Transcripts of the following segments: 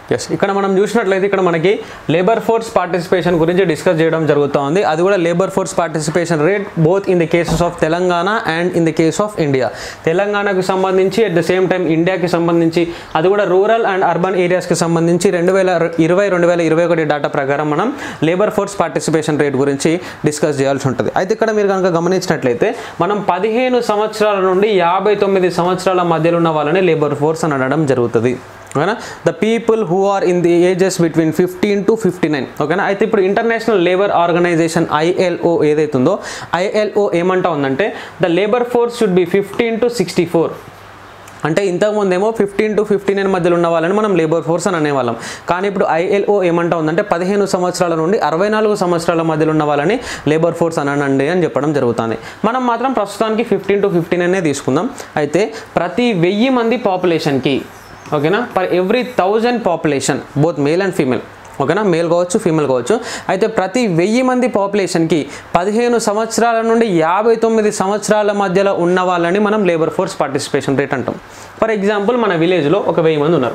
yes ఇక్కడ మనం చూసినట్లయితే ఇక్కడ మనకి లేబర్ ఫోర్స్ పార్టిసిపేషన్ గురించి డిస్కస్ చేయడం జరుగుతూ ఉంది అది కూడా labour force participation rate both in the cases of Telangana and in the case of India తెలంగాణకు సంబంధించి అట్ ద సేమ్ టైం ఇండియాకి సంబంధించి అది కూడా రూరల్ అండ్ అర్బన్ ఏరియాస్కి సంబంధించి రెండు వేల ఇరవై రెండు వేల ఇరవై ఒకటి డేటా ప్రకారం మనం లేబర్ ఫోర్స్ పార్టిసిపేషన్ రేట్ గురించి డిస్కస్ చేయాల్సి ఉంటుంది అయితే ఇక్కడ మీరు కనుక గమనించినట్లయితే మనం పదిహేను సంవత్సరాల నుండి యాభై తొమ్మిది సంవత్సరాల మధ్యలో ఉన్న వాళ్ళని లేబర్ ఫోర్స్ అని అనడం జరుగుతుంది ఓకేనా the people who are in the ages between fifteen to fifty nine ఓకేనా అయితే ఇప్పుడు ఇంటర్నేషనల్ లేబర్ ఆర్గనైజేషన్ ఐఎల్ఓ ఏదైతుందో ఐఎల్ఓ ఏమంటా ఉందంటే the labour force should be fifteen to sixty four అంటే ఇంతకుముందు ఏమో ఫిఫ్టీన్ టు ఫిఫ్టీ నైన్ మధ్యలో ఉన్న వాళ్ళని మనం లేబర్ ఫోర్స్ అని అనేవాళ్ళం కానీ ఇప్పుడు ఐఎల్ఓ ఏమంటా ఉందంటే పదిహేను సంవత్సరాల నుండి అరవై నాలుగు సంవత్సరాల మధ్యలో ఉన్న వాళ్ళని లేబర్ ఫోర్స్ అనండి అని చెప్పడం జరుగుతుంది మనం మాత్రం ప్రస్తుతానికి ఫిఫ్టీన్ టు ఫిఫ్టీ నైనే తీసుకుందాం అయితే ప్రతి వెయ్యి మంది పాపులేషన్కి ఓకేనా per every thousand population both male and female ఓకేనా మేల్ కావచ్చు ఫీమేల్ కావచ్చు అయితే ప్రతి వెయ్యి మంది పాపులేషన్కి పదిహేను సంవత్సరాల నుండి యాభై తొమ్మిది సంవత్సరాల మధ్యలో ఉన్న వాళ్ళని మనం లేబర్ ఫోర్స్ పార్టిసిపేషన్ రేట్ అంటాం ఫర్ ఎగ్జాంపుల్ మన విలేజ్లో ఒక వెయ్యి మంది ఉన్నారు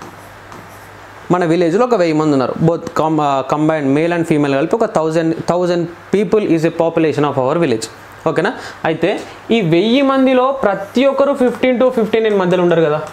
మన విలేజ్లో ఒక వెయ్యి మంది ఉన్నారు both com combined male and female కలిపి ఒక thousand thousand people is a population of our village ఓకేనా అయితే ఈ వెయ్యి మందిలో ప్రతి ఒక్కరు ఫిఫ్టీన్ టు ఫిఫ్టీ నైన్ మధ్యలో ఉండరు కదా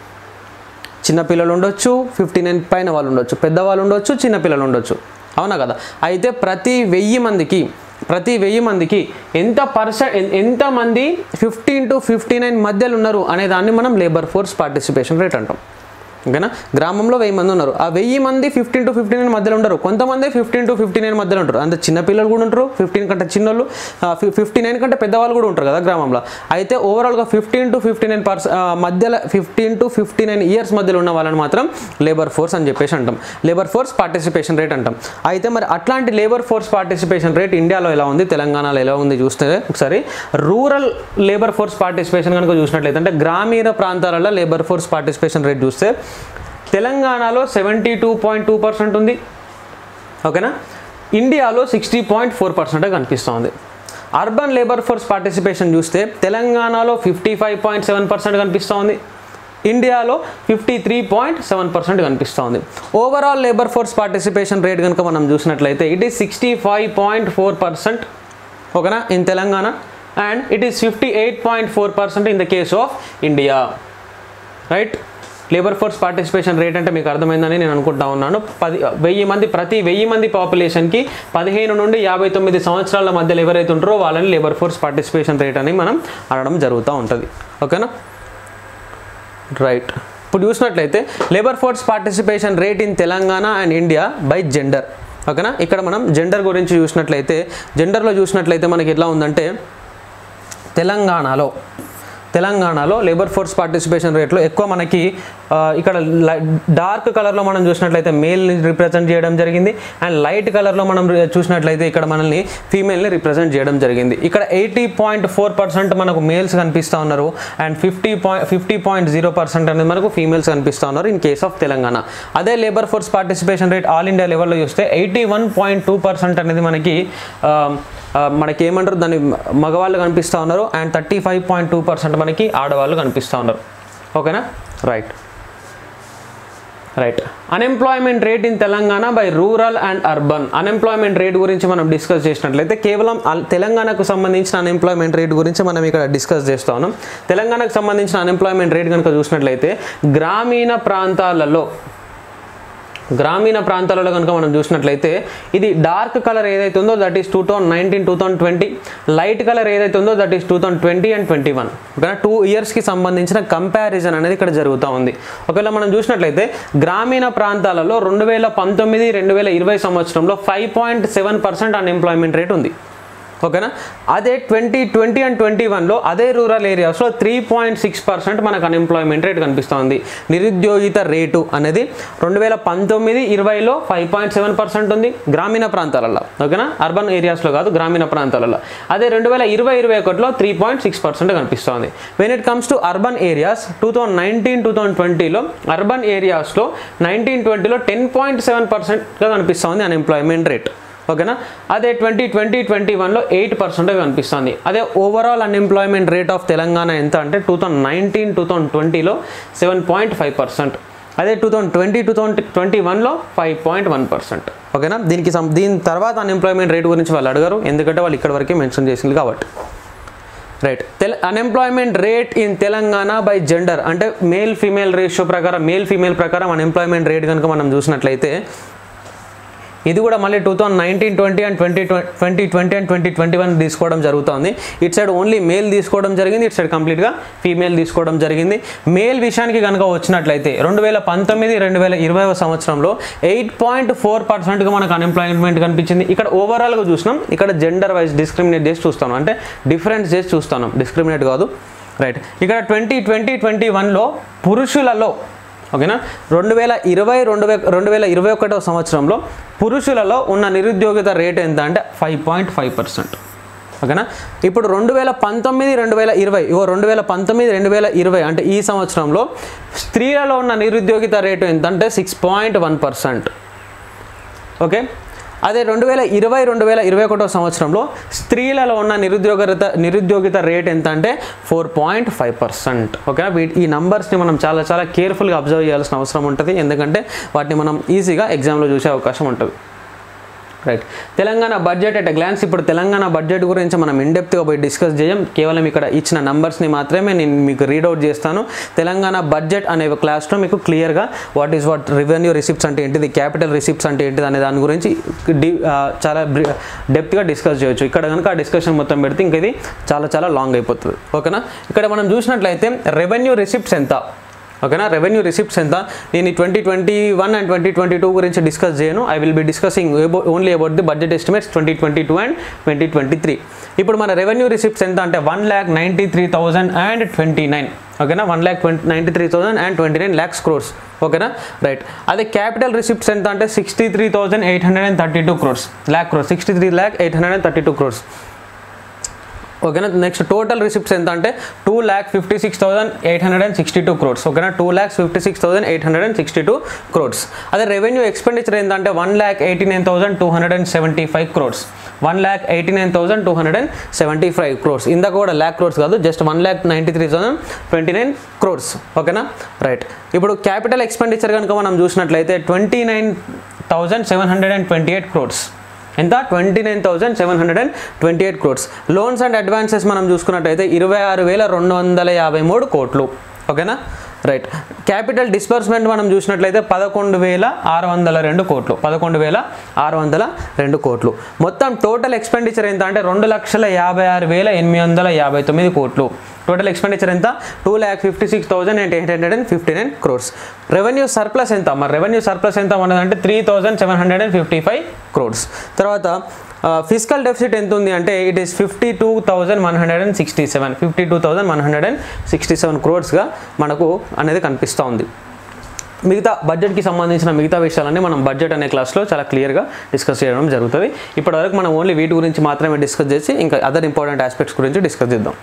చిన్న పిల్లలు ఉండొచ్చు ఫిఫ్టీ నైన్ పైన వాళ్ళు ఉండొచ్చు పెద్దవాళ్ళు ఉండొచ్చు చిన్న పిల్లలు ఉండొచ్చు అవునా కదా అయితే ప్రతి వెయ్యి మందికి ప్రతి వెయ్యి మందికి ఎంత పర్సెంట్ ఎంత మంది ఫిఫ్టీన్ టు ఫిఫ్టీ నైన్ మధ్యలో ఉన్నారు అనే దాన్ని మనం లేబర్ ఫోర్స్ పార్టిసిపేషన్ రేట్ అంటాం ఓకేనా గ్రామంలో వెయ్యి మంది ఉన్నారు ఆ వెయ్యి మంది ఫిఫ్టీన్ టు ఫిఫ్టీ నైన్ మధ్యలో ఉంటారు కొంతమంది ఫిఫ్టీన్ టు ఫిఫ్టీ నైన్ మధ్యలో ఉంటారు అంత చిన్న పిల్లలు కూడా ఉంటారు ఫిఫ్టీన్ కంటే చిన్నోళ్ళు ఫిఫ్టీ నైన్ కంటే పెద్దవాళ్ళు కూడా ఉంటారు కదా గ్రామంలో అయితే ఓవరాల్గా fifteen to fifty nine percent మధ్యలో fifteen to fifty nine years మధ్యలో ఉన్న వాళ్ళని మాత్రం లేబర్ ఫోర్స్ అని చెప్పేసి అంటాం లేబర్ ఫోర్స్ పార్టిసిపేషన్ రేట్ అంటాం అయితే మరి అట్లాంటి లేబర్ ఫోర్స్ పార్టిసిపేషన్ రేట్ ఇండియాలో ఎలా ఉంది తెలంగాణలో ఎలా ఉంది చూస్తే ఒకసారి రూరల్ లేబర్ ఫోర్స్ పార్టిసిపేషన్ కనుక చూసినట్లయితే అంటే గ్రామీణ ప్రాంతాలలో లేబర్ ఫోర్స్ పార్టిసిపేషన్ రేట్ చూస్తే తెలంగాణలో seventy two point two percent ఉంది ఓకేనా ఇండియాలో సిక్స్టీ పాయింట్ ఫోర్ పర్సెంట్ కనిపిస్తుంది అర్బన్ లేబర్ ఫోర్స్ పార్టిసిపేషన్ చూస్తే తెలంగాణలో fifty five point seven percent కనిపిస్తోంది ఇండియాలో fifty three point seven percent కనిపిస్తోంది overall labour force participation rate కనుక మనం చూసినట్లయితే it is sixty five point four percent ఓకేనా in Telangana and it is fifty eight point four percent in the case of India right labour force participation rate అంటే మీకు అర్థమైందని నేను అనుకుంటా ఉన్నాను పది వెయ్యి మంది ప్రతి వెయ్యి మంది పాపులేషన్కి పదిహేను నుండి యాభై తొమ్మిది సంవత్సరాల మధ్యలో ఎవరైతే ఉంటారో వాళ్ళని లేబర్ ఫోర్స్ పార్టిసిపేషన్ రేట్ అని మనం అనడం జరుగుతూ ఉంటుంది ఓకేనా రైట్ ఇప్పుడు చూసినట్లయితే labour force participation rate in Telangana and India by gender ఓకేనా ఇక్కడ మనం జెండర్ గురించి చూసినట్లయితే జెండర్లో చూసినట్లయితే మనకి ఎట్లా ఉందంటే తెలంగాణలో తెలంగాణలో లేబర్ ఫోర్స్ పార్టిసిపేషన్ రేట్లో ఎక్కువ మనకి ఆ, ఇక్కడ డార్క్ కలర్లో మనం చూసినట్లయితే మేల్ని రిప్రజెంట్ చేయడం జరిగింది అండ్ లైట్ కలర్లో మనం రి- చూసినట్లయితే ఇక్కడ మనల్ని ఫీమేల్ని రిప్రజెంట్ చేయడం జరిగింది ఇక్కడ ఎయిటీ పాయింట్ ఫోర్ పర్సెంట్ మనకు మేల్స్ కనిపిస్తూ ఉన్నారు and fifty point fifty point zero percent అనేది మనకు ఫీమేల్స్ కనిపిస్తూ ఉన్నారు ఇన్ కేస్ ఆఫ్ తెలంగాణ అదే labour force participation rate all India లెవెల్లో చూస్తే eighty one point two percent అనేది మనకి ఆ, ఆ, మనకి ఏమంటారు దాన్ని మగవాళ్ళు కనిపిస్తూ ఉన్నారు and thirty five point two percent మనకి ఆడవాళ్ళు కనిపిస్తూ ఉన్నారు ఓకేనా right right unemployment rate in Telangana by rural and urban unemployment rate గురించి మనం డిస్కస్ చేసినట్లయితే కేవలం అల్- తెలంగాణకు సంబంధించిన అన్ఎంప్లాయ్మెంట్ రేట్ గురించి మనం ఇక్కడ డిస్కస్ చేస్తా ఉన్నాం తెలంగాణకు సంబంధించిన అన్ఎంప్లాయ్మెంట్ రేట్ కనుక చూసినట్లయితే గ్రామీణ ప్రాంతాలలో గ్రామీణ ప్రాంతాలలో కనుక మనం చూసినట్లయితే ఇది డార్క్ కలర్ ఏదైతే ఉందో that is two thousand nineteen two thousand twenty light colour ఏదైతే ఉందో that is two thousand twenty and twenty one ఓకేనా టూ ఇయర్స్కి సంబంధించిన కంపారిజన్ అనేది ఇక్కడ జరుగుతూ ఉంది ఒకవేళ మనం చూసినట్లయితే గ్రామీణ ప్రాంతాలలో రెండు వేల పంతొమ్మిది రెండు వేల ఇరవై సంవత్సరంలో five point seven percent unemployment rate ఉంది ఓకేనా అదే ట్వంటీ ట్వంటీ అండ్ ట్వంటీ వన్లో అదే రూరల్ ఏరియాస్లో త్రీ పాయింట్ సిక్స్ పర్సెంట్ మనకు అన్ఎంప్లాయ్మెంట్ రేట్ కనిపిస్తుంది నిరుద్యోగిత రేటు అనేది రెండు వేల పంతొమ్మిది ఇరవైలో ఫైవ్ పాయింట్ సెవెన్ పర్సెంట్ ఉంది గ్రామీణ ప్రాంతాలలో ఓకేనా అర్బన్ ఏరియాస్లో కాదు గ్రామీణ ప్రాంతాలలో అదే రెండు వేల ఇరవై ఇరవై ఒకటిలో త్రీ పాయింట్ సిక్స్ పర్సెంట్ కనిపిస్తుంది when it comes to urban areas two thousand nineteen two thousand ట్వంటీలో అర్బన్ ఏరియాస్లో నైన్టీన్ ట్వంటీలో టెన్ పాయింట్ సెవెన్ పర్సెంట్గా కనిపిస్తుంది అన్ఎంప్లాయ్మెంట్ రేట్ ఓకేనా అదే ట్వంటీ ట్వంటీ ట్వంటీ వన్లో ఎయిట్ పర్సెంట్ కనిపిస్తుంది అదే overall unemployment rate of Telangana ఎంత అంటే two thousand nineteen two thousand ట్వంటీలో సెవెన్ పాయింట్ ఫైవ్ పర్సెంట్ అదే two thousand twenty two thousand twenty వన్లో ఫైవ్ పాయింట్ వన్ పర్సెంట్ ఓకేనా దీనికి సం దీని తర్వాత అన్ఎంప్లాయ్మెంట్ రేట్ గురించి వాళ్ళు అడగరు ఎందుకంటే వాళ్ళు ఇక్కడ వరకే మెన్షన్ చేసింది కాబట్టి రైట్ తెల unemployment rate in Telangana by gender అంటే మేల్ ఫీమేల్ రేషియో ప్రకారం మేల్ ఫీమేల్ ప్రకారం అన్ఎంప్లాయ్మెంట్ రేట్ కనుక మనం చూసినట్లయితే ఇది కూడా మళ్ళీ two thousand nineteen twenty and twenty twenty twenty and twenty twenty one తీసుకోవడం జరుగుతుంది ఇటు సైడ్ ఓన్లీ మేల్ తీసుకోవడం జరిగింది ఇటు సైడ్ కంప్లీట్గా ఫీమేల్ తీసుకోవడం జరిగింది మేల్ విషయానికి కనుక వచ్చినట్లయితే రెండు వేల పంతొమ్మిది రెండు వేల ఇరవై సంవత్సరంలో ఎయిట్ పాయింట్ ఫోర్ పర్సెంట్గా మనకు అన్ఎంప్లాయ్మెంట్ కనిపించింది ఇక్కడ ఓవరాల్గా చూసినాం ఇక్కడ జెండర్ వైజ్ డిస్క్రిమినేట్ చేసి చూస్తాను అంటే డిఫరెన్స్ చేసి చూస్తాను డిస్క్రిమినేట్ కాదు రైట్ ఇక్కడ ట్వంటీ ట్వంటీ ట్వంటీ వన్లో పురుషులలో ఓకేనా రెండు వేల ఇరవై రెండు వే రెండు వేల ఇరవై ఒకటో సంవత్సరంలో పురుషులలో ఉన్న నిరుద్యోగిత రేట్ ఎంత అంటే ఫైవ్ పాయింట్ ఫైవ్ పర్సెంట్ ఓకేనా ఇప్పుడు రెండు వేల పంతొమ్మిది రెండు వేల ఇరవై ఇవో రెండు వేల పంతొమ్మిది రెండు వేల ఇరవై అంటే ఈ సంవత్సరంలో స్త్రీలలో ఉన్న నిరుద్యోగిత రేటు ఎంత అంటే six point one percent okay అదే రెండు వేల ఇరవై రెండు వేల ఇరవై ఒకటో సంవత్సరంలో స్త్రీలలో ఉన్న నిరుద్యోగిత నిరుద్యోగిత రేట్ ఎంత అంటే ఫోర్ పాయింట్ ఫైవ్ పర్సెంట్ ఓకేనా వీటి ఈ నంబర్స్ని మనం చాలా చాలా కేర్ఫుల్గా అబ్జర్వ్ చేయాల్సిన అవసరం ఉంటుంది ఎందుకంటే వాటిని మనం ఈజీగా ఎగ్జామ్లో చూసే అవకాశం ఉంటుంది right Telangana budget at glance ఇప్పుడు తెలంగాణ బడ్జెట్ గురించి మనం ఇండెప్త్గా పోయి డిస్కస్ చేయం కేవలం ఇక్కడ ఇచ్చిన నంబర్స్ని మాత్రమే నేను మీకు రీడౌట్ చేస్తాను తెలంగాణ బడ్జెట్ అనే క్లాస్లో మీకు క్లియర్గా what is what revenue receipts అంటే ఏంటిది క్యాపిటల్ రిసిప్ట్స్ అంటే ఏంటిది అనే దాని గురించి డి ఆ, చాలా డెప్త్గా డిస్కస్ చేయొచ్చు ఇక్కడ కనుక ఆ డిస్కషన్ మొత్తం పెడితే ఇంక ఇది చాలా చాలా లాంగ్ అయిపోతుంది ఓకేనా ఇక్కడ మనం చూసినట్లయితే రెవెన్యూ రిసిప్ట్స్ ఎంత ఓకేనా రెవెన్యూ రిసిప్ట్స్ ఎంత నేను twenty twenty one and twenty twenty two గురించి డిస్కస్ చేయను I will be discussing only about the budget estimates twenty twenty two and twenty twenty three ఇప్పుడు మన రెవెన్యూ రిసిప్ట్స్ ఎంత అంటే one lakh ninety three thousand and twenty nine ఓకేనా one lakh twenty ninety three thousand and twenty nine lakhs crores ఓకేనా right అదే capital receipts ఎంత అంటే sixty three thousand eight hundred and thirty two crores lakh crores sixty three lakh eight hundred and thirty two crores ఓకేనా next total receipts ఎంత అంటే two lakh fifty six thousand eight hundred and sixty two crores ఓకేనా two lakhs fifty six thousand eight hundred and sixty two crores అదే revenue expenditure ఏంటంటే one lakh eighty nine thousand two hundred and seventy five crores one lakh eighty nine thousand two hundred and seventy five crores ఇందాక కూడా ల్యాక్ క్రోడ్స్ కాదు just one lakh ninety three thousand twenty nine crores ఓకేనా right ఇప్పుడు capital expenditure కనుక మనం చూసినట్లయితే twenty nine thousand seven hundred and twenty eight crores ఎంత twenty nine thousand seven hundred and twenty eight crores loans and advances మనం చూసుకున్నట్టయితే ఇరవై ఆరు వేల రెండు వందల యాభై మూడు కోట్లు ఓకేనా రైట్ క్యాపిటల్ డిస్బర్స్మెంట్ మనం చూసినట్లయితే పదకొండు వేల ఆరు వందల రెండు కోట్లు పదకొండు వేల ఆరు వందల రెండు కోట్లు మొత్తం టోటల్ ఎక్స్పెండిచర్ ఎంత అంటే రెండు లక్షల యాభై ఆరు వేల ఎనిమిది వందల యాభై తొమ్మిది కోట్లు టోటల్ ఎక్స్పెండిచర్ ఎంత two lakh fifty six thousand and eight hundred and fifty nine crores revenue surplus ఎంత మరి రెవెన్యూ సర్ప్లస్ ఎంత ఉన్నదంటే three thousand seven hundred and fifty five crores తర్వాత ఫిజికల్ డెఫిసిట్ ఎంత ఉంది అంటే it is fifty two thousand one hundred and sixty seven fifty two thousand one hundred and sixty seven క్రోర్స్గా మనకు అనేది కనిపిస్తూ ఉంది మిగతా బడ్జెట్కి సంబంధించిన మిగతా విషయాలన్నీ మనం బడ్జెట్ అనే క్లాస్లో చాలా క్లియర్గా డిస్కస్ చేయడం జరుగుతుంది ఇప్పటివరకు మనం ఓన్లీ వీటి గురించి మాత్రమే డిస్కస్ చేసి ఇంకా అదర్ ఇంపార్టెంట్ ఆస్పెక్ట్స్ గురించి డిస్కస్ చేద్దాం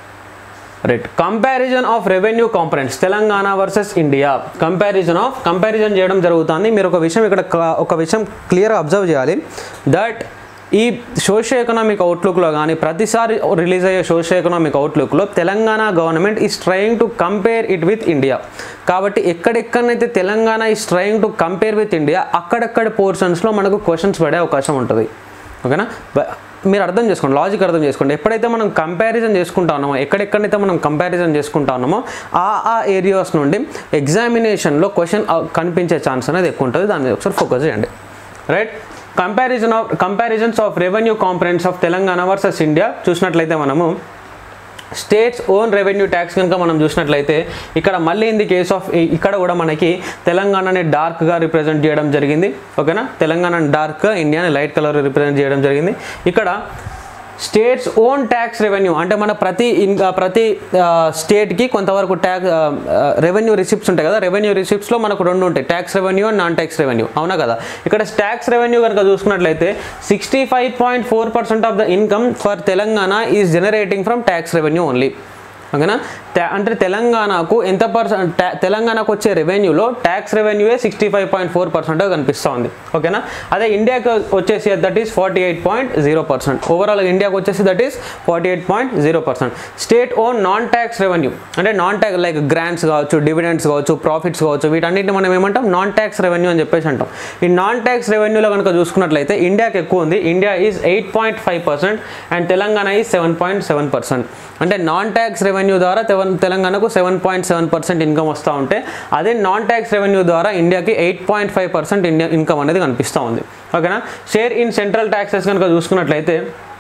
right comparison of revenue components Telangana versus India comparison of comparison చేయడం జరుగుతుంది మీరు ఒక విషయం ఇక్కడ క- ఒక విషయం క్లియర్గా అబ్జర్వ్ చేయాలి దట్ ఈ సోషియో ఎకనామిక్ అవుట్లుక్లో కానీ ప్రతిసారి రిలీజ్ అయ్యే సోషియో ఎకనామిక్ అవుట్లుక్లో Telangana government is trying to compare it with India కాబట్టి ఎక్కడెక్కడనైతే Telangana is trying to compare with India అక్కడక్కడ పోర్షన్స్లో మనకు క్వశ్చన్స్ పడే అవకాశం ఉంటుంది ఓకేనా బ- మీరు అర్థం చేసుకోండి లాజిక్ అర్థం చేసుకోండి ఎప్పుడైతే మనం కంపారిజన్ చేసుకుంటా ఉన్నామో ఎక్కడెక్కడైతే మనం కంపారిజన్ చేసుకుంటా ఉన్నామో ఆ ఆ ఏరియాస్ నుండి ఎగ్జామినేషన్లో క్వశ్చన్ కనిపించే ఛాన్స్ అనేది ఎక్కువ ఉంటుంది దాని మీద ఒకసారి ఫోకస్ చేయండి right comparison of comparisons of revenue components of Telangana versus India చూసినట్లయితే మనము స్టేట్స్ ఓన్ రెవెన్యూ ట్యాక్స్ కనుక మనం చూసినట్లయితే ఇక్కడ మళ్ళీ ఇన్ ది కేస్ ఆఫ్ ఇక్కడ కూడా మనకి తెలంగాణని డార్క్గా రిప్రజెంట్ చేయడం జరిగింది ఓకేనా తెలంగాణ డార్క్ ఇండియాని లైట్ కలర్ రిప్రజెంట్ చేయడం జరిగింది ఇక్కడ స్టేట్స్ ఓన్ ట్యాక్స్ రెవెన్యూ అంటే మన ప్రతి ఇన్ ప్రతి స్టేట్కి కొంతవరకు ట్యాక్స్ రెవెన్యూ రిసిప్ట్స్ ఉంటాయి కదా రెవెన్యూ రిసిప్ట్స్లో మనకు రెండు ఉంటాయి tax revenue and non tax revenue అవునా కదా ఇక్కడ ట్యాక్స్ రెవెన్యూ కనుక చూసుకున్నట్లయితే sixty five point four percent of the income for Telangana is generating from tax revenue only ఓకేనా తే- అంటే తెలంగాణకు ఎంత పర్సెంట్ తెలంగాణకు వచ్చే రెవెన్యూలో ట్యాక్స్ రెవెన్యూయే sixty five point four percent కనిపిస్తూ ఉంది ఓకేనా అదే ఇండియాకి వచ్చేసి that is forty eight point zero percent overall ఇండియాకి వచ్చేసి that is forty eight point zero percent state own non tax revenue అంటే నాన్ ట్యాక్స్ లైక్ గ్రాంట్స్ కావచ్చు డివిడెండ్స్ కావచ్చు ప్రాఫిట్స్ కావచ్చు వీటన్నిటిని మనం ఏమంటాం నాన్ ట్యాక్స్ రెవెన్యూ అని చెప్పేసి అంటాం ఈ నాన్ ట్యాక్స్ రెవెన్యూలో కనుక చూసుకున్నట్లయితే ఇండియాకి ఎక్కువ ఉంది India is eight point five percent and Telangana is seven point seven percent అంటే నాన్ ట్యాక్స్ రెవెన్యూ ద్వారా తెవన్- తెలంగాణకు seven point seven percent income వస్తూ ఉంటే అదే నాన్ ట్యాక్స్ రెవెన్యూ ద్వారా ఇండియాకి eight point five percent India income అనేది కనిపిస్తూ ఉంది ఓకేనా షేర్ ఇన్ సెంట్రల్ ట్యాక్సెస్ కనుక చూసుకున్నట్లయితే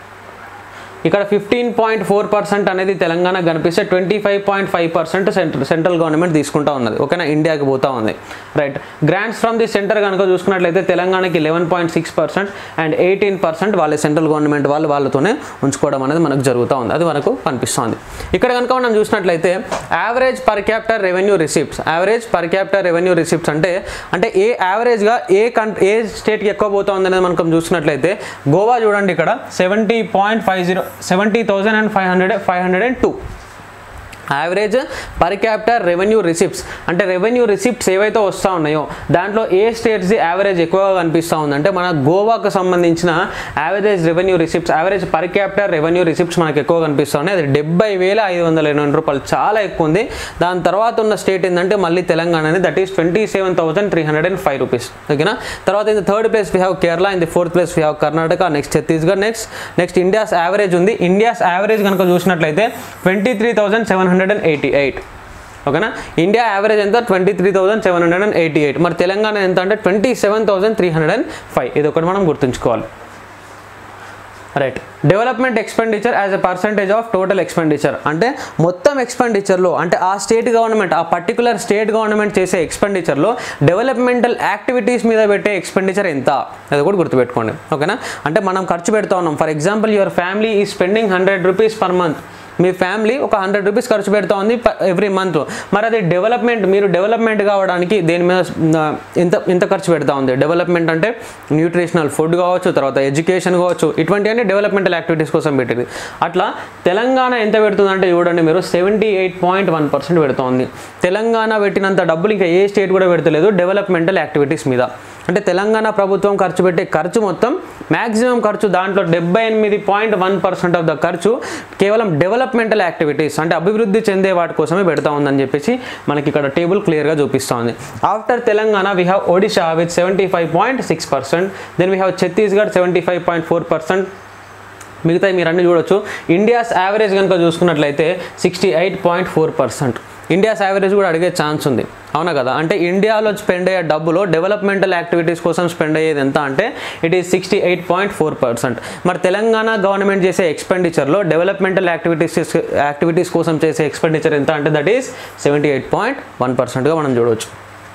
ఇక్కడ ఫిఫ్టీన్ పాయింట్ ఫోర్ పర్సెంట్ అనేది తెలంగాణ కనిపిస్తే twenty five point five percent central central government తీసుకుంటా ఉన్నది ఓకేనా ఇండియాకి పోతా ఉంది right grants from the centre కనుక చూసుకున్నట్లయితే తెలంగాణకి eleven point six percent and eighteen percent వాళ్ళ సెంట్రల్ గవర్నమెంట్ వాళ్ళు వాళ్ళతోనే ఉంచుకోవడం అనేది మనకు జరుగుతూ ఉంది అది మనకు కనిపిస్తుంది ఇక్కడ కనుక మనం చూసినట్లయితే average per capital revenue receipts average per capital revenue receipts అంటే అంటే ఏ యావరేజ్గా ఏ కంట్రీ ఏ స్టేట్కి ఎక్కువ పోతుంది అనేది మనం చూసినట్లయితే గోవా చూడండి ఇక్కడ seventy point five zero seventy thousand and five hundred five hundred and two average per capital revenue receipts అంటే రెవెన్యూ రిసిప్ట్స్ ఏవైతే వస్తూ ఉన్నాయో దాంట్లో ఏ స్టేట్స్ది యావరేజ్ ఎక్కువగా కనిపిస్తూ ఉందంటే మన గోవాకు సంబంధించిన average revenue receipts average per capital revenue receipts మనకు ఎక్కువ కనిపిస్తూ ఉన్నాయి అది డెబ్బై వేల ఐదు వందల ఎనిమిది రూపాయలు చాలా ఎక్కువ ఉంది దాని తర్వాత ఉన్న స్టేట్ ఏంటంటే మళ్ళీ తెలంగాణ అనేది that is twenty seven thousand three hundred and five rupees ఓకేనా తర్వాత in the third place we have Kerala in the fourth place we have Karnataka next Chhattisgarh next next India's average ఉంది ఇండియాస్ యావరేజ్ కనుక చూసినట్లయితే twenty three thousand seven hundred and eighty eight ఓకేనా India average ఎంత twenty three thousand seven hundred and eighty eight మరి తెలంగాణ ఎంత అంటే twenty seven thousand three hundred and five ఇది ఒకటి మనం గుర్తుంచుకోవాలి right development expenditure as a percentage of total expenditure అంటే మొత్తం ఎక్స్పెండిచర్లో అంటే ఆ స్టేట్ గవర్నమెంట్ ఆ పర్టికులర్ స్టేట్ గవర్నమెంట్ చేసే ఎక్స్పెండిచర్లో డెవలప్మెంటల్ యాక్టివిటీస్ మీద పెట్టే ఎక్స్పెండిచర్ ఎంత అది కూడా గుర్తుపెట్టుకోండి ఓకేనా అంటే మనం ఖర్చు పెడతా ఉన్నాం ఫర్ ఎగ్జాంపుల్ యువర్ ఫ్యామిలీ ఈ spending hundred rupees per month మీ ఫ్యామిలీ ఒక హండ్రెడ్ రూపీస్ ఖర్చు పెడతా ఉంది ఎవ్రీ మంత్ మరి అది డెవలప్మెంట్ మీరు డెవలప్మెంట్ కావడానికి దేని మీద ఆ, ఎంత ఎంత ఖర్చు పెడతా ఉంది డెవలప్మెంట్ అంటే న్యూట్రిషనల్ ఫుడ్ కావచ్చు తర్వాత ఎడ్యుకేషన్ కావచ్చు ఇటువంటివన్నీ డెవలప్మెంటల్ యాక్టివిటీస్ కోసం పెట్టింది అట్లా తెలంగాణ ఎంత పెడుతుందంటే చూడండి మీరు seventy eight point one percent పెడుతోంది తెలంగాణ పెట్టినంత డబ్బులు ఇంకా ఏ స్టేట్ కూడా పెడతలేదు డెవలప్మెంటల్ యాక్టివిటీస్ మీద అంటే తెలంగాణ ప్రభుత్వం ఖర్చు పెట్టే ఖర్చు మొత్తం మ్యాక్సిమం ఖర్చు దాంట్లో డెబ్బై ఎనిమిది point one percent of the ఖర్చు కేవలం డెవలప్మెంటల్ యాక్టివిటీస్ అంటే అభివృద్ధి చెందే వాటి కోసమే పెడతా ఉందని చెప్పేసి మనకి ఇక్కడ టేబుల్ క్లియర్గా చూపిస్తూ ఉంది after Telangana we have Odisha with seventy five point six percent then we have Chhattisgarh seventy five point four percent మిగతా మీరు అన్ని చూడొచ్చు ఇండియాస్ యావరేజ్ కనుక చూసుకున్నట్లయితే sixty eight point four percent India's average కూడా అడిగే ఛాన్స్ ఉంది అవునా కదా అంటే ఇండియాలో స్పెండ్ అయ్యే డబ్బులో డెవలప్మెంటల్ యాక్టివిటీస్ కోసం స్పెండ్ అయ్యేది ఎంత అంటే it is sixty eight point four percent మరి తెలంగాణ గవర్నమెంట్ చేసే ఎక్స్పెండిచర్లో డెవలప్మెంటల్ యాక్టివిటీస్ యాక్టివిటీస్ కోసం చేసే ఎక్స్పెండిచర్ ఎంత అంటే that is seventy eight point one పర్సెంట్గా మనం చూడవచ్చు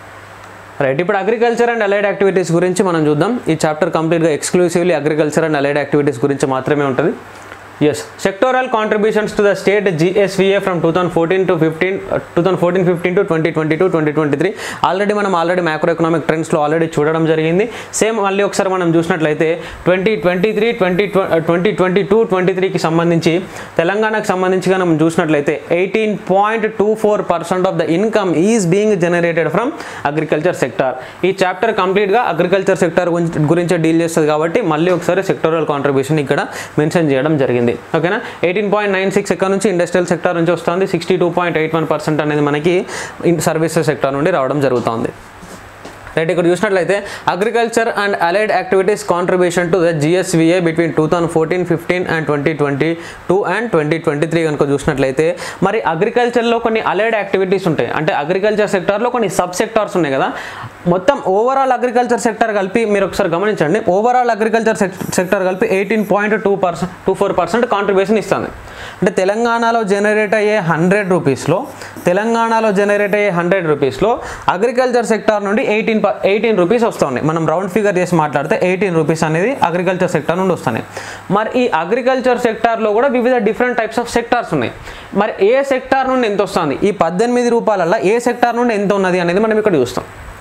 రైట్ ఇప్పుడు అగ్రికల్చర్ అండ్ అలైడ్ యాక్టివిటీస్ గురించి మనం చూద్దాం ఈ చాప్టర్ కంప్లీట్గా exclusively agriculture and allied activities గురించి మాత్రమే ఉంటుంది as sectoral contributions to the state GSVA from two thousand fourteen to fifteen two thousand fourteen fifteen to twenty twenty two twenty twenty three already మనం already macro economic ట్రెండ్స్లో already చూడడం జరిగింది same మళ్ళీ ఒకసారి మనం చూసినట్లయితే twenty twenty three twenty twenty twenty two twenty త్రీకి సంబంధించి తెలంగాణకు సంబంధించి మనం చూసినట్లయితే eighteen point two four percent of the income is being generated from agriculture sector ఈ చాప్టర్ కంప్లీట్గా అగ్రికల్చర్ సెక్టార్ గురించి డీల్ చేస్తుంది కాబట్టి మళ్ళీ ఒకసారి సెక్టోరల్ కాంట్రిబ్యూషన్ ఇక్కడ మెన్షన్ చేయడం జరిగింది ఓకేనా ఎయిటీన్ పాయింట్ నైన్ సిక్స్ ఎక్కడ నుంచి ఇండస్ట్రియల్ సెక్టార్ నుంచి వస్తుంది sixty two point eight one percent అనేది మనకి సర్వీసెస్ సెక్టార్ నుండి రావడం జరుగుతుంది రైట్ ఇక్కడ చూసినట్లయితే agriculture and allied activities contribution to the GSVA between two thousand fourteen fifteen and twenty twenty two and twenty twenty three కనుక చూసినట్లయితే మరి అగ్రికల్చర్లో కొన్ని అలైడ్ యాక్టివిటీస్ ఉంటాయి అంటే అగ్రికల్చర్ సెక్టార్లో కొన్ని సబ్ సెక్టార్స్ ఉన్నాయి కదా మొత్తం ఓవరాల్ అగ్రికల్చర్ సెక్టర్ కలిపి మీరు ఒకసారి గమనించండి ఓవరాల్ అగ్రికల్చర్ సెక్టర్ కలిపి eighteen point two percent two four percent contribution ఇస్తుంది అంటే తెలంగాణలో జనరేట్ అయ్యే హండ్రెడ్ రూపీస్లో తెలంగాణలో జనరేట్ అయ్యే హండ్రెడ్ రూపీస్లో అగ్రికల్చర్ సెక్టార్ నుండి ఎయిటీన్ ఎయిటీన్ రూపీస్ వస్తున్నాయి మనం రౌండ్ ఫిగర్ చేసి మాట్లాడితే ఎయిటీన్ రూపీస్ అనేది అగ్రికల్చర్ సెక్టార్ నుండి వస్తున్నాయి మరి ఈ అగ్రికల్చర్ సెక్టార్లో కూడా వివిధ డిఫరెంట్ టైప్స్ ఆఫ్ సెక్టార్స్ ఉన్నాయి మరి ఏ సెక్టార్ నుండి ఎంత వస్తుంది ఈ పద్దెనిమిది రూపాయలల్లో ఏ సెక్టార్ నుండి ఎంత ఉన్నది అనేది మనం ఇక్కడ చూస్తాం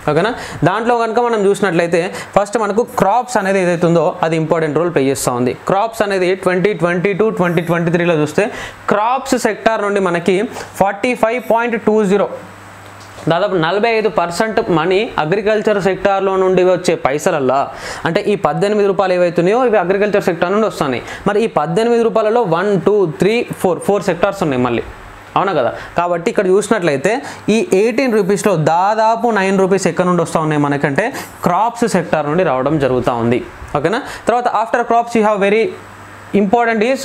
ఓకేనా దాంట్లో కనుక మనం చూసినట్లయితే ఫస్ట్ మనకు క్రాప్స్ అనేది ఏదైతే ఉందో అది ఇంపార్టెంట్ రోల్ ప్లే చేస్తూ ఉంది క్రాప్స్ అనేది twenty twenty two twenty twenty త్రీలో చూస్తే క్రాప్స్ సెక్టార్ నుండి మనకి forty five point two zero దాదాపు నలభై ఐదు పర్సెంట్ మనీ అగ్రికల్చర్ సెక్టార్లో నుండి వచ్చే పైసలల్లా అంటే ఈ పద్దెనిమిది రూపాయలు ఏవైతున్నాయో ఇవి అగ్రికల్చర్ సెక్టార్ నుండి వస్తున్నాయి మరి ఈ పద్దెనిమిది రూపాయలలో one two three four four sectors ఉన్నాయి మళ్ళీ అవునా కదా కాబట్టి ఇక్కడ చూసినట్లయితే ఈ ఎయిటీన్ రూపీస్లో దాదాపు నైన్ రూపీస్ ఎక్కడ నుండి వస్తూ ఉన్నాయి మనకంటే క్రాప్స్ సెక్టార్ నుండి రావడం జరుగుతూ ఉంది ఓకేనా తర్వాత after crops you have very important is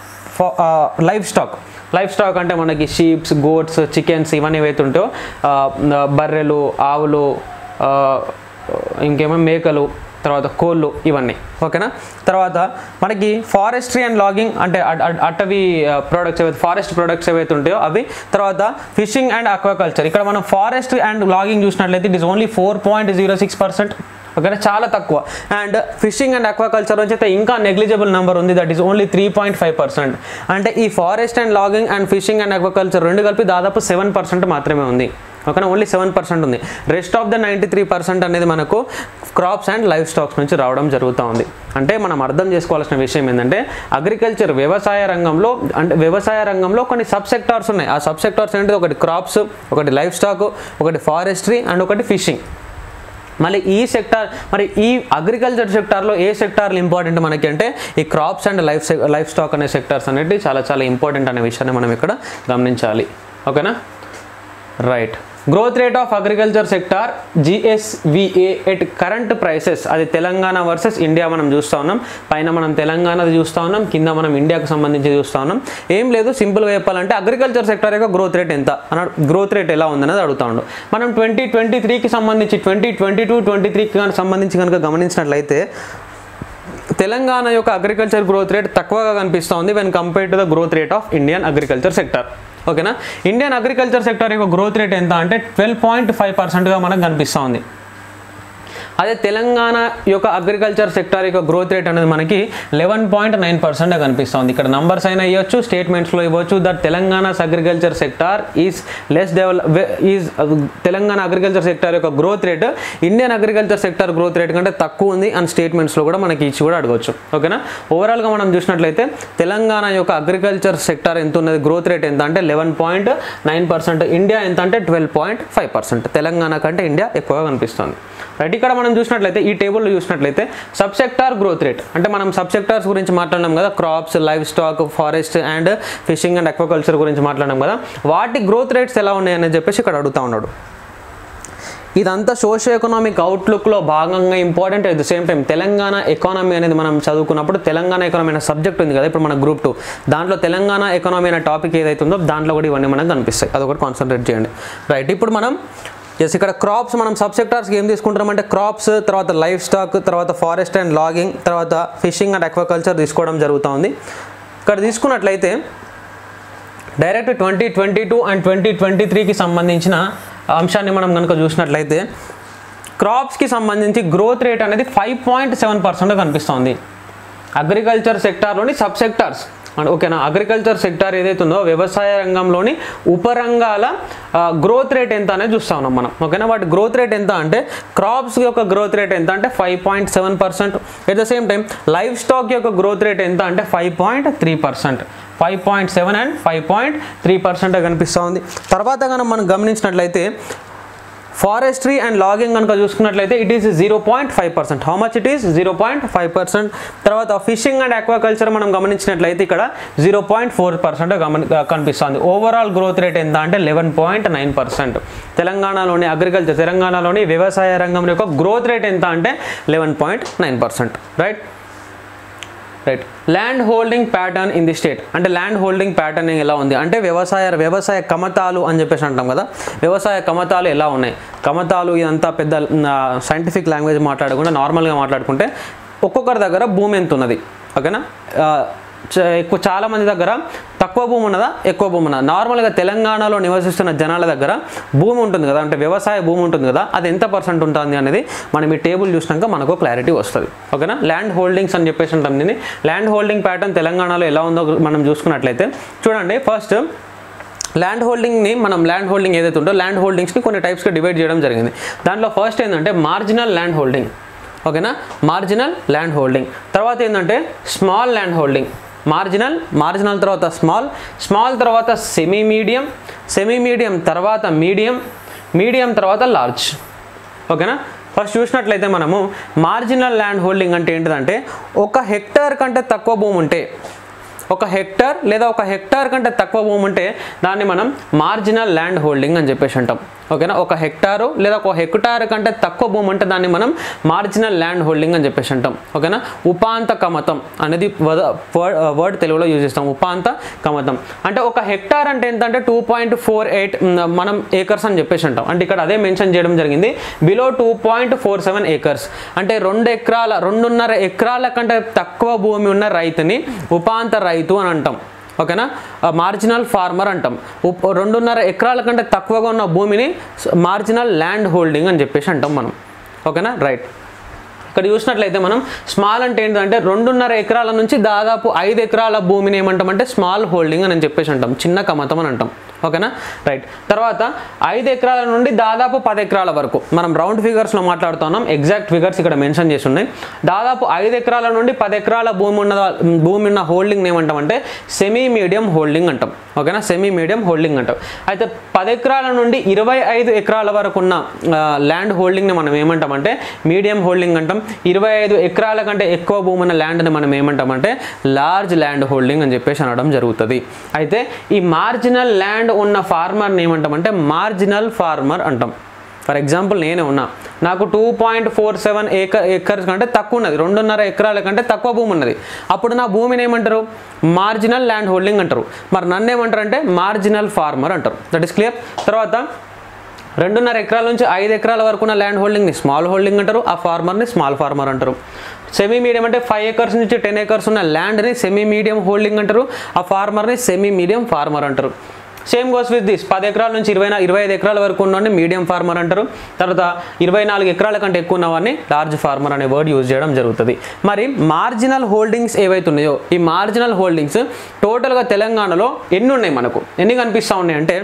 livestock livestock అంటే మనకి షీప్స్ గోట్స్ చికెన్స్ ఇవన్నీ ఏవైతే ఉంటాయో ఆ, బర్రెలు ఆవులు ఆ, ఇంకేమో మేకలు తర్వాత కోళ్ళు ఇవన్నీ ఓకేనా తర్వాత మనకి ఫారెస్ట్రీ అండ్ లాగింగ్ అంటే అడ్- అడ్- అటవీ ప్రోడక్ట్స్ ఏవైతే ఫారెస్ట్ ప్రొడక్ట్స్ ఏవైతే ఉంటాయో అవి తర్వాత ఫిషింగ్ అండ్ అక్వాకల్చర్ ఇక్కడ మనం ఫారెస్ట్ అండ్ లాగింగ్ చూసినట్లయితే it is only four point zero six percent ఓకేనా చాలా తక్కువ అండ్ ఫిషింగ్ అండ్ అక్వాకల్చర్ నుంచి అయితే ఇంకా నెగ్లిజిబుల్ నెంబర్ ఉంది that is only three point five percent అంటే ఈ forest and logging and fishing and aquaculture రెండు కలిపి దాదాపు సెవెన్ పర్సెంట్ మాత్రమే ఉంది ఓకేనా ఓన్లీ సెవెన్ పర్సెంట్ ఉంది rest of the ninety three percent అనేది మనకు క్రాప్స్ అండ్ లైఫ్ స్టాక్స్ నుంచి రావడం జరుగుతూ ఉంది అంటే మనం అర్థం చేసుకోవాల్సిన విషయం ఏంటంటే అగ్రికల్చర్ వ్యవసాయ రంగంలో అంటే వ్యవసాయ రంగంలో కొన్ని సబ్ సెక్టార్స్ ఉన్నాయి ఆ సబ్ సెక్టార్స్ ఏంటి ఒకటి క్రాప్స్ ఒకటి లైఫ్ స్టాక్ ఒకటి ఫారెస్ట్రీ అండ్ ఒకటి ఫిషింగ్ మళ్ళీ ఈ సెక్టార్ మరి ఈ అగ్రికల్చర్ సెక్టార్లో ఏ సెక్టార్లు ఇంపార్టెంట్ మనకి అంటే ఈ crops and live livestock అనే సెక్టార్స్ అనేవి చాలా చాలా ఇంపార్టెంట్ అనే విషయాన్ని మనం ఇక్కడ గమనించాలి ఓకేనా right growth rate of agriculture sector GSVA at current prices అది తెలంగాణ వర్సెస్ ఇండియా మనం చూస్తూ ఉన్నాం పైన మనం తెలంగాణది చూస్తూ ఉన్నాం కింద మనం ఇండియాకు సంబంధించి చూస్తూ ఉన్నాం ఏం లేదు సింపుల్గా చెప్పాలంటే అగ్రికల్చర్ సెక్టార్ యొక్క గ్రోత్ రేట్ ఎంత అన్న గ్రోత్ రేట్ ఎలా ఉందనేది అడుగుతా ఉండు మనం ట్వంటీ ట్వంటీ త్రీకి సంబంధించి ట్వంటీ ట్వంటీ టూ ట్వంటీ త్రీకి సంబంధించి కనుక గమనించినట్లయితే తెలంగాణ యొక్క అగ్రికల్చర్ గ్రోత్ రేట్ తక్కువగా కనిపిస్తూ ఉంది when compare to the growth rate of Indian agriculture sector ఓకేనా ఇండియన్ అగ్రికల్చర్ సెక్టర్ యొక్క గ్రోత్ రేట్ ఎంత అంటే ట్వెల్వ్ పాయింట్ ఫైవ్ పర్సెంట్గా మనకు కనిపిస్తూ ఉంది అదే తెలంగాణ యొక్క అగ్రికల్చర్ సెక్టర్ యొక్క గ్రోత్ రేట్ అనేది మనకి లెవెన్ పాయింట్ నైన్ పర్సెంట్ కనిపిస్తుంది ఇక్కడ నంబర్స్ అయినా ఇవ్వచ్చు స్టేట్మెంట్స్లో ఇవ్వచ్చు that Telangana's agriculture sector is less develop is Telangana agriculture sector యొక్క growth rate Indian agriculture sector growth rate కంటే తక్కువ ఉంది అని స్టేట్మెంట్స్లో కూడా మనకి ఇచ్చి కూడా అడగవచ్చు ఓకేనా ఓవరాల్గా మనం చూసినట్లయితే తెలంగాణ యొక్క అగ్రికల్చర్ సెక్టార్ ఎంత ఉన్నది గ్రోత్ రేట్ ఎంత అంటే eleven point nine percent India ఎంత అంటే twelve point five percent Telangana కంటే ఇండియా ఎక్కువగా కనిపిస్తుంది రైట్ ఇక్కడ మనం చూసినట్లయితే ఈ టేబుల్లో చూసినట్లయితే సబ్ సెక్టార్ గ్రోత్ రేట్ అంటే మనం సబ్ సెక్టార్స్ గురించి మాట్లాడినాం కదా crops livestock forest and fishing and aquaculture గురించి మాట్లాడినాం కదా వాటి గ్రోత్ రేట్స్ ఎలా ఉన్నాయని చెప్పేసి ఇక్కడ అడుగుతా ఉన్నాడు ఇదంతా సోషియో ఎకనామిక్ అవుట్లుక్లో భాగంగా important at the same time Telangana economy అనేది మనం చదువుకున్నప్పుడు తెలంగాణ ఎకానమీ అనే సబ్జెక్ట్ ఉంది కదా ఇప్పుడు మన గ్రూప్ టూ దాంట్లో తెలంగాణ ఎకానమీ అనే టాపిక్ ఏదైతే ఉందో దాంట్లో కూడా ఇవన్నీ మనకు కనిపిస్తాయి అదొకటి కాన్సన్ట్రేట్ చేయండి రైట్ ఇప్పుడు మనం ఎస్ ఇక్కడ క్రాప్స్ మనం సబ్ సెక్టార్స్కి ఏం తీసుకుంటామంటే క్రాప్స్ తర్వాత లైఫ్ స్టాక్ తర్వాత ఫారెస్ట్ అండ్ లాగింగ్ తర్వాత ఫిషింగ్ అండ్ అక్వాకల్చర్ తీసుకోవడం జరుగుతూ ఉంది ఇక్కడ తీసుకున్నట్లయితే direct twenty twenty two and twenty twenty త్రీకి సంబంధించిన అంశాన్ని మనం కనుక చూసినట్లయితే క్రాప్స్కి సంబంధించి గ్రోత్ రేట్ అనేది ఫైవ్ పాయింట్ సెవెన్ పర్సెంట్ కనిపిస్తుంది అగ్రికల్చర్ సెక్టార్లోని సబ్ సెక్టార్స్ అండ్ ఓకేనా అగ్రికల్చర్ సెక్టార్ ఏదైతే ఉందో వ్యవసాయ రంగంలోని ఉపరంగాల గ్రోత్ రేట్ ఎంత అనేది చూస్తా ఉన్నాం మనం ఓకేనా వాటి గ్రోత్ రేట్ ఎంత అంటే క్రాప్స్ యొక్క గ్రోత్ రేట్ ఎంత అంటే five point seven percent at the same time livestock యొక్క గ్రోత్ రేట్ ఎంత అంటే five point three percent five point seven and five point three percent కనిపిస్తూ ఉంది తర్వాత కనుక మనం గమనించినట్లయితే ఫారెస్ట్రీ అండ్ లాగింగ్ కనుక చూసుకున్నట్లయితే it is zero point five percent how much it is zero point five percent తర్వాత ఫిషింగ్ అండ్ అక్వాకల్చర్ మనం గమనించినట్లయితే ఇక్కడ జీరో పాయింట్ ఫోర్ పర్సెంట్ గమని కనిపిస్తుంది ఓవరాల్ గ్రోత్ రేట్ ఎంత అంటే లెవెన్ పాయింట్ నైన్ పర్సెంట్ తెలంగాణలోని అగ్రికల్చర్ తెలంగాణలోని వ్యవసాయ రంగం యొక్క గ్రోత్ రేట్ ఎంత అంటే eleven point nine percent right right land holding pattern in the state అంటే ల్యాండ్ హోల్డింగ్ ప్యాటర్న్ ఎలా ఉంది అంటే వ్యవసాయ వ్యవసాయ కమతాలు అని చెప్పేసి అంటాం కదా వ్యవసాయ కమతాలు ఎలా ఉన్నాయి కమతాలు ఇదంతా పెద్ద సైంటిఫిక్ లాంగ్వేజ్ మాట్లాడకుండా నార్మల్గా మాట్లాడుకుంటే ఒక్కొక్కరి దగ్గర భూమి ఎంత ఉన్నది ఓకేనా ఆ, చ- ఎక్కువ చాలా మంది దగ్గర తక్కువ భూమి ఉన్నదా ఎక్కువ భూమి ఉన్నదా నార్మల్గా తెలంగాణలో నివసిస్తున్న జనాల దగ్గర భూమి ఉంటుంది కదా అంటే వ్యవసాయ భూమి ఉంటుంది కదా అది ఎంత పర్సెంట్ ఉంటుంది అనేది మనం ఈ టేబుల్ చూసినాక మనకు క్లారిటీ వస్తుంది ఓకేనా ల్యాండ్ హోల్డింగ్స్ అని చెప్పేసి అంటాం దీన్ని ల్యాండ్ హోల్డింగ్ ప్యాటర్న్ తెలంగాణలో ఎలా ఉందో మనం చూసుకున్నట్లయితే చూడండి ఫస్ట్ ల్యాండ్ హోల్డింగ్ని మనం ల్యాండ్ హోల్డింగ్ ఏదైతే ఉందో ల్యాండ్ హోల్డింగ్స్ని కొన్ని టైప్స్గా డివైడ్ చేయడం జరిగింది దాంట్లో ఫస్ట్ ఏంటంటే మార్జినల్ ల్యాండ్ హోల్డింగ్ ఓకేనా మార్జినల్ ల్యాండ్ హోల్డింగ్ తర్వాత ఏంటంటే small land holding marginal marginal తర్వాత స్మాల్ స్మాల్ తర్వాత సెమీ మీడియం సెమీ మీడియం తర్వాత మీడియం మీడియం తర్వాత లార్జ్ ఓకేనా ఫస్ట్ చూసినట్లయితే మనము మార్జినల్ ల్యాండ్ హోల్డింగ్ అంటే ఏంటిదంటే ఒక హెక్టార్ కంటే తక్కువ భూమి ఉంటే ఒక హెక్టార్ లేదా ఒక హెక్టార్ కంటే తక్కువ భూమి ఉంటే దాన్ని మనం మార్జినల్ ల్యాండ్ హోల్డింగ్ అని చెప్పేసి అంటాం ఓకేనా ఒక హెక్టారు లేదా ఒక హెక్టార్ కంటే తక్కువ భూమి అంటే దాన్ని మనం మార్జినల్ ల్యాండ్ హోల్డింగ్ అని చెప్పేసి అంటాం ఓకేనా ఉపాంత కమతం అనేది వర్డ్ తెలుగులో యూజ్ చేస్తాం ఉపాంత కమతం అంటే ఒక హెక్టార్ అంటే ఏంటంటే టూ పాయింట్ ఫోర్ ఎయిట్ మనం ఏకర్స్ అని చెప్పేసి అంటాం అంటే ఇక్కడ అదే మెన్షన్ చేయడం జరిగింది below two point four seven acres అంటే రెండు ఎకరాల రెండున్నర ఎకరాల కంటే తక్కువ భూమి ఉన్న రైతుని ఉపాంత రైతు అని అంటాం ఓకేనా మార్జినల్ ఫార్మర్ అంటాం ఉప్- రెండున్నర ఎకరాల కంటే తక్కువగా ఉన్న భూమిని మార్జినల్ ల్యాండ్ హోల్డింగ్ అని చెప్పేసి అంటాం మనం ఓకేనా రైట్ ఇక్కడ చూసినట్లయితే మనం స్మాల్ అంటే ఏంటంటే రెండున్నర ఎకరాల నుంచి దాదాపు ఐదు ఎకరాల భూమిని ఏమంటామంటే స్మాల్ హోల్డింగ్ అని చెప్పేసి అంటాం చిన్న కమతం అని అంటాం ఓకేనా రైట్ తర్వాత ఐదు ఎకరాల నుండి దాదాపు పది ఎకరాల వరకు మనం రౌండ్ ఫిగర్స్లో మాట్లాడుతున్నాం ఎగ్జాక్ట్ ఫిగర్స్ ఇక్కడ మెన్షన్ చేసి ఉన్నాయి దాదాపు ఐదు ఎకరాల నుండి పది ఎకరాల భూమి ఉన్న భూమి ఉన్న హోల్డింగ్ ఏమంటామంటే సెమీ మీడియం హోల్డింగ్ అంటాం ఓకేనా సెమీ మీడియం హోల్డింగ్ అంటాం అయితే పది ఎకరాల నుండి ఇరవై ఐదు ఎకరాల వరకు ఉన్న ల్యాండ్ హోల్డింగ్ని మనం ఏమంటామంటే మీడియం హోల్డింగ్ అంటాం ఇరవై ఐదు ఎకరాల కంటే ఎక్కువ భూమి ఉన్న ల్యాండ్ని మనం ఏమంటామంటే లార్జ్ ల్యాండ్ హోల్డింగ్ అని చెప్పేసి అనడం జరుగుతుంది అయితే ఈ మార్జినల్ ల్యాండ్ ఉన్న ఫార్మర్ని ఏమంటామంటే మార్జినల్ ఫార్మర్ అంటాం ఫర్ ఎగ్జాంపుల్ నేనే ఉన్నా నాకు two point four seven acre acres కంటే తక్కువ ఉన్నది రెండున్నర ఎకరాల కంటే తక్కువ భూమి ఉన్నది అప్పుడు నా భూమిని ఏమంటారు మార్జినల్ ల్యాండ్ హోల్డింగ్ అంటారు మరి నన్ను ఏమంటారు అంటే మార్జినల్ ఫార్మర్ అంటారు దట్ ఈస్ క్లియర్ తర్వాత రెండున్నర ఎకరాల నుంచి ఐదు ఎకరాల వరకు ఉన్న ల్యాండ్ హోల్డింగ్ని స్మాల్ హోల్డింగ్ అంటారు ఆ ఫార్మర్ని స్మాల్ ఫార్మర్ అంటారు సెమీ మీడియం అంటే ఫైవ్ ఎకర్స్ నుంచి టెన్ ఎకర్స్ ఉన్న ల్యాండ్ని సెమీ మీడియం హోల్డింగ్ అంటారు ఆ ఫార్మర్ని సెమీ మీడియం ఫార్మర్ అంటారు సేమ్ గోస్ విత్ దిస్ పది ఎకరాల నుంచి ఇరవై నా- ఇరవై ఐదు ఎకరాల వరకు ఉన్నవాడిని మీడియం ఫార్మర్ అంటారు తర్వాత ఇరవై నాలుగు ఎకరాల కంటే ఎక్కువ ఉన్నవాడిని లార్జ్ ఫార్మర్ అనే వర్డ్ యూజ్ చేయడం జరుగుతుంది మరి మార్జినల్ హోల్డింగ్స్ ఏవైతే ఉన్నాయో ఈ మార్జినల్ హోల్డింగ్స్ టోటల్గా తెలంగాణలో ఎన్ని ఉన్నాయి మనకు ఎన్ని కనిపిస్తూ ఉన్నాయి అంటే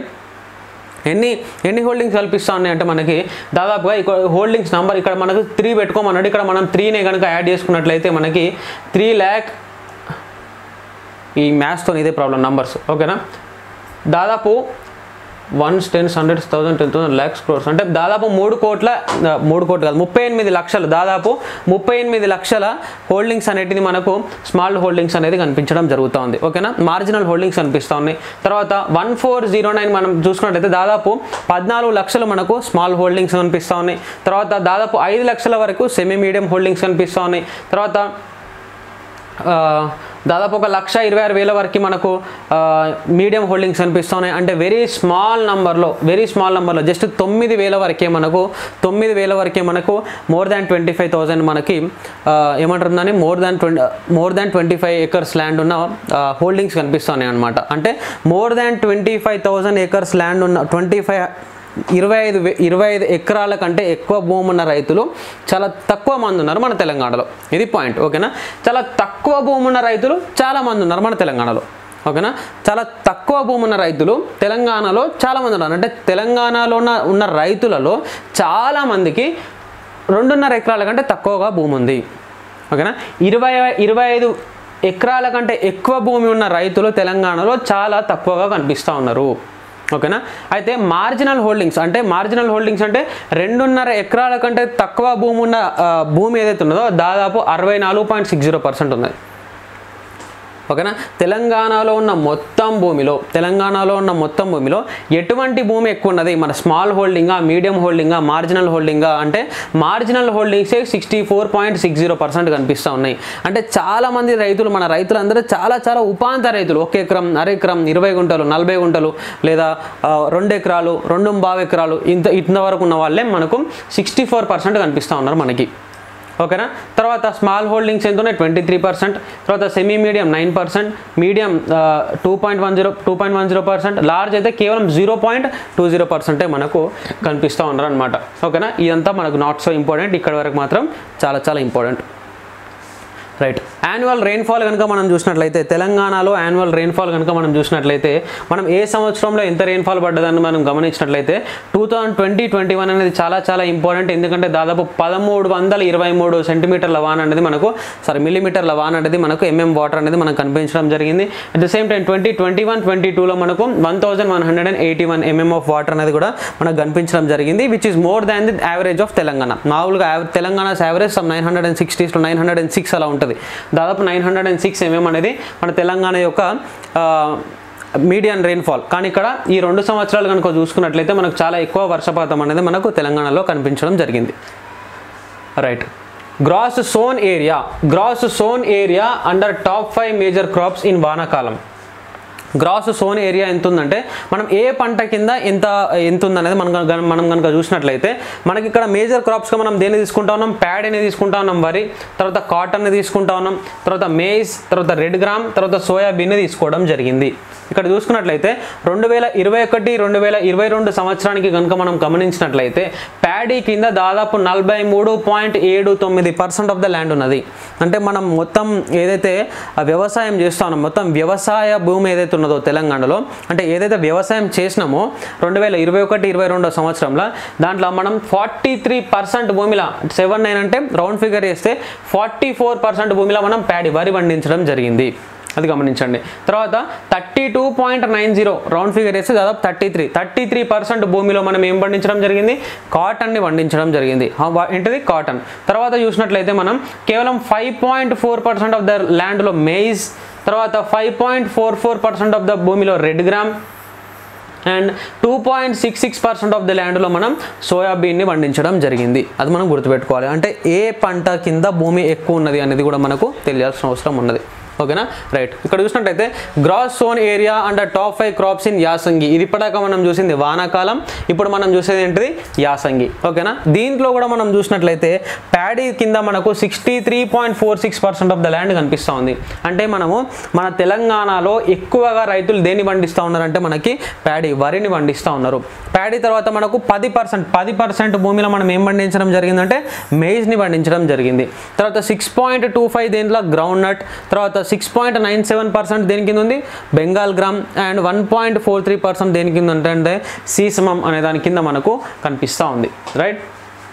ఎన్ని ఎన్ని హోల్డింగ్స్ కల్పిస్తూ ఉన్నాయి అంటే మనకి దాదాపుగా ఇక్కడ హోల్డింగ్స్ నెంబర్ ఇక్కడ మనకు త్రీ పెట్టుకోమన్నాడు ఇక్కడ మనం త్రీనే కనుక యాడ్ చేసుకున్నట్లయితే మనకి త్రీ ల్యాక్ ఈ మ్యాథ్స్తో ఇదే ప్రాబ్లం నంబర్స్ ఓకేనా దాదాపు ones tens hundreds thousand ten thousand lakhs crores అంటే దాదాపు మూడు కోట్ల ఆ, మూడు కోట్లు కాదు ముప్పై ఎనిమిది లక్షలు దాదాపు ముప్పై ఎనిమిది లక్షల హోల్డింగ్స్ అనేటిది మనకు స్మాల్ హోల్డింగ్స్ అనేది కనిపించడం జరుగుతూ ఉంది ఓకేనా మార్జినల్ హోల్డింగ్స్ కనిపిస్తూ ఉన్నాయి తర్వాత వన్ ఫోర్ జీరో నైన్ మనం చూసుకున్నట్టయితే దాదాపు పద్నాలుగు లక్షలు మనకు స్మాల్ హోల్డింగ్స్ కనిపిస్తూ ఉన్నాయి తర్వాత దాదాపు ఐదు లక్షల వరకు సెమీ మీడియం హోల్డింగ్స్ కనిపిస్తూ ఉన్నాయి తర్వాత ఆ, దాదాపు ఒక లక్ష ఇరవై ఆరు వేల వరకు మనకు మీడియం హోల్డింగ్స్ కనిపిస్తున్నాయి అంటే వెరీ స్మాల్ నంబర్లో వెరీ స్మాల్ నెంబర్లో జస్ట్ తొమ్మిది వేల వరకే మనకు తొమ్మిది వేల వరకే మనకు more than twenty five thousand మనకి ఆ, ఏమంటుందని more than twenty more than twenty five acres land ఉన్న హోల్డింగ్స్ కనిపిస్తున్నాయి అనమాట అంటే more than twenty five thousand acres land ఉన్న ట్వంటీ ఫైవ్ ఇరవై ఐదు వే- ఇరవై ఐదు ఎకరాల కంటే ఎక్కువ భూమి ఉన్న రైతులు చాలా తక్కువ మంది ఉన్నారు మన తెలంగాణలో ఇది పాయింట్ ఓకేనా చాలా తక్కువ భూమి ఉన్న రైతులు చాలా మంది ఉన్నారు మన తెలంగాణలో ఓకేనా చాలా తక్కువ భూమి ఉన్న రైతులు తెలంగాణలో చాలా మంది ఉన్నారు అంటే తెలంగాణలో ఉన్న ఉన్న రైతులలో చాలా మందికి రెండున్నర ఎకరాల కంటే తక్కువగా భూమి ఉంది ఓకేనా ఇరవై ఇరవై ఐదు ఎకరాల కంటే ఎక్కువ భూమి ఉన్న రైతులు తెలంగాణలో చాలా తక్కువగా కనిపిస్తూ ఉన్నారు ఓకేనా అయితే మార్జినల్ హోల్డింగ్స్ అంటే మార్జినల్ హోల్డింగ్స్ అంటే రెండున్నర ఎకరాల కంటే తక్కువ భూమి ఉన్న ఆ, భూమి ఏదైతే ఉన్నదో దాదాపు అరవై నాలుగు పాయింట్ సిక్స్ జీరో పర్సెంట్ ఉంది ఓకేనా తెలంగాణలో ఉన్న మొత్తం భూమిలో తెలంగాణలో ఉన్న మొత్తం భూమిలో ఎటువంటి భూమి ఎక్కువ ఉన్నది మన స్మాల్ హోల్డింగా మీడియం హోల్డింగా మార్జినల్ హోల్డింగా అంటే మార్జినల్ హోల్డింగ్సే sixty four point six zero percent కనిపిస్తూ ఉన్నాయి అంటే చాలా మంది రైతులు మన రైతులందరూ చాలా చాలా ఉపాంత రైతులు ఒక ఎకరం అర ఎకరం ఇరవై గుంటలు నలభై గుంటలు లేదా ఆ, రెండు ఎకరాలు రెండు బావు ఎకరాలు ఇంత ఇంతవరకు ఉన్న వాళ్ళే మనకు సిక్స్టీ ఫోర్ పర్సెంట్ కనిపిస్తూ ఉన్నారు మనకి ఓకేనా తర్వాత స్మాల్ హోల్డింగ్స్ ఎంత ఉన్నాయి ట్వంటీ త్రీ పర్సెంట్ తర్వాత semi medium nine percent medium two point one zero two point one zero percent large అయితే కేవలం జీరో పాయింట్ టూ జీరో పర్సెంటే మనకు కనిపిస్తూ ఉన్నారు అనమాట ఓకేనా ఇదంతా మనకు నాట్ సో ఇంపార్టెంట్ ఇక్కడ వరకు మాత్రం చాలా చాలా ఇంపార్టెంట్ రైట్ యాన్యువల్ రెయిన్ఫాల్ కనుక మనం చూసినట్లయితే తెలంగాణలో యాన్యువల్ రెయిన్ఫాల్ కనుక మనం చూసినట్లయితే మనం ఏ సంవత్సరంలో ఎంత రెయిన్ఫాల్ పడ్డదని మనం గమనించినట్లయితే two thousand twenty twenty one అనేది చాలా చాలా ఇంపార్టెంట్ ఎందుకంటే దాదాపు పదమూడు వందల ఇరవై మూడు సెంటీమీటర్ల వాన అనేది మనకు సారీ మిల్లీమీటర్ల వాన అనేది మనకు ఎంఎం వాటర్ అనేది మనకు కనిపించడం జరిగింది at the same time twenty twenty one twenty టూలో మనకు one thousand one hundred and eighty one mm of water అనేది కూడా మనకు కనిపించడం జరిగింది which is more than the average of Telangana మామూలుగా యావ- Telangana average some nine hundred and sixties nine hundred and six అలా ఉంటుంది దాదాపు nine hundred and six mm అనేది మన తెలంగాణ యొక్క మీడియం రెయిన్ఫాల్ కానీ ఇక్కడ ఈ రెండు సంవత్సరాలు కనుక చూసుకున్నట్లయితే మనకు చాలా ఎక్కువ వర్షపాతం అనేది మనకు తెలంగాణలో కనిపించడం జరిగింది right gross sown area gross sown area under top five major crops in వానాకాలం గ్రాస్ సోన్ ఏరియా ఎంత ఉందంటే మనం ఏ పంట కింద ఎంత ఎంత ఉందనేది మనం గన- మనం కనుక చూసినట్లయితే మనకి ఇక్కడ మేజర్ క్రాప్స్గా మనం దేన్ని తీసుకుంటా ఉన్నాం ప్యాడీని తీసుకుంటా ఉన్నాం వరి తర్వాత కాటన్ని తీసుకుంటా ఉన్నాం తర్వాత మేజ్ తర్వాత రెడ్ గ్రామ్ తర్వాత సోయాబీన్ని తీసుకోవడం జరిగింది ఇక్కడ చూసుకున్నట్లయితే రెండు వేల ఇరవై ఒకటి రెండు వేల ఇరవై రెండు సంవత్సరానికి కనుక మనం గమనించినట్లయితే ప్యాడీ కింద దాదాపు నలభై మూడు పాయింట్ ఏడు తొమ్మిది పర్సెంట్ ఆఫ్ ద ల్యాండ్ ఉన్నది అంటే మనం మొత్తం ఏదైతే ఆ వ్యవసాయం చేస్తా ఉన్నాం మొత్తం వ్యవసాయ భూమి ఏదైతే ఉన్నదో తెలంగాణలో అంటే ఏదైతే వ్యవసాయం చేసినామో రెండు వేల ఇరవై ఒకటి ఇరవై రెండో సంవత్సరంలో దాంట్లో మనం ఫార్టీ త్రీ పర్సెంట్ భూమిలో సెవెన్ నైన్ అంటే రౌండ్ ఫిగర్ చేస్తే ఫార్టీ ఫోర్ పర్సెంట్ భూమిలో మనం ప్యాడీ వరి పండించడం జరిగింది అది గమనించండి తర్వాత thirty two point nine zero round figure వేస్తే దాదాపు thirty three thirty three percent భూమిలో మనం ఏం పండించడం జరిగింది కాటన్ని పండించడం జరిగింది ఆ, వా- ఏంటిది కాటన్ తర్వాత చూసినట్లయితే మనం కేవలం five point four percent of the ల్యాండ్లో మెయిజ్ తర్వాత five point four four percent of the భూమిలో red gram and two point six six percent of the ల్యాండ్లో మనం సోయాబీన్ని పండించడం జరిగింది అది మనం గుర్తుపెట్టుకోవాలి అంటే ఏ పంట కింద భూమి ఎక్కువ ఉన్నది అనేది కూడా మనకు తెలియాల్సిన అవసరం ఉన్నది ఓకేనా రైట్ ఇక్కడ చూసినట్టయితే gross sown area and top five crops in యాసంగి ఇది ఇప్పటిదాకా మనం చూసింది వానాకాలం ఇప్పుడు మనం చూసేది ఏంటిది యాసంగి ఓకేనా దీంట్లో కూడా మనం చూసినట్లయితే ప్యాడీ కింద మనకు sixty three point four six percent of the land కనిపిస్తూ ఉంది అంటే మనము మన తెలంగాణలో ఎక్కువగా రైతులు దేన్ని పండిస్తూ ఉన్నారంటే మనకి ప్యాడీ వరిని పండిస్తూ ఉన్నారు ప్యాడీ తర్వాత మనకు పది పర్సెంట్ పది పర్సెంట్ భూమిలో మనం ఏం పండించడం జరిగిందంటే మేజ్ని పండించడం జరిగింది తర్వాత సిక్స్ పాయింట్ టూ ఫైవ్ దేంట్లో గ్రౌండ్ నట్ తర్వాత six point nine seven percent దేని కింద ఉంది Bengal gram and one point four three percent దేని కింద అంటే సీసమం అనే దాని కింద మనకు కనిపిస్తూ ఉంది right